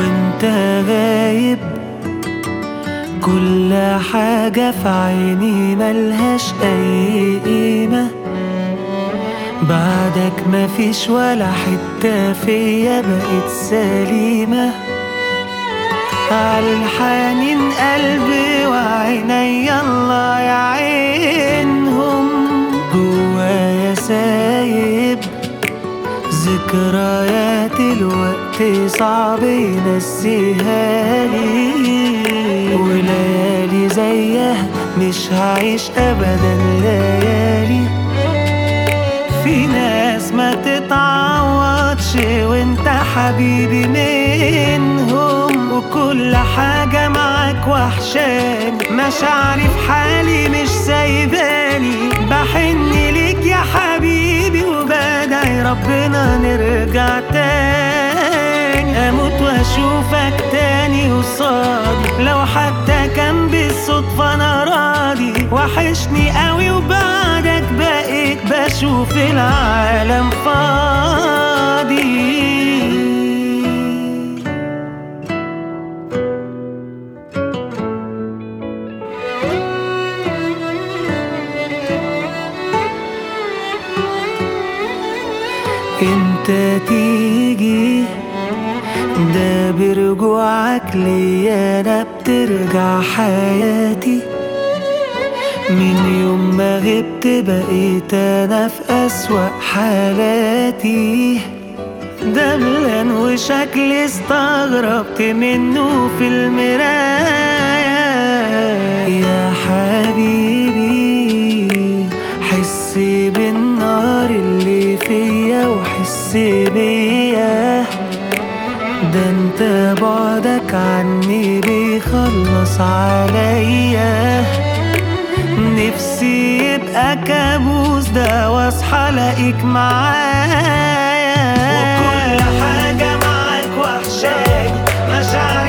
وانت غايب كل حاجة في عيني ملهاش أي قيمة بعدك مفيش ولا حتة فيا بقت سليمة عالحنين قلبي وعيني الله يعينهم جوايا سايب ذكريات الوقت صعب ينسيها لي وليالي زيها مش هعيش ابدا ليالي في ناس ما تتعوضش وانت حبيبي منهم وكل حاجة معاك وحشاني مشاعري في حالي مش سايباني بحن ليك يا حبيبي وبدعي ربنا نرجع تاني اموت واشوفك تاني قصادي لو حتى كان بالصدفة انا راضي وحشني قوي وبعدك بقيت بشوف العالم فاضي انت تيجي ده برجوعك ليا انا بترجع حياتي من يوم ما غبت بقيت انا في اسوأ حالاتي دبلان وشكلي استغربت منه في المراية يا حبيبي حس بالنار اللي فيا وحس بيا ده انت بعدك عني بيخلص عليا نفسي يبقى كابوس ده واصحى الاقيك معايا وكل حاجة معاك وحشاني مشاعري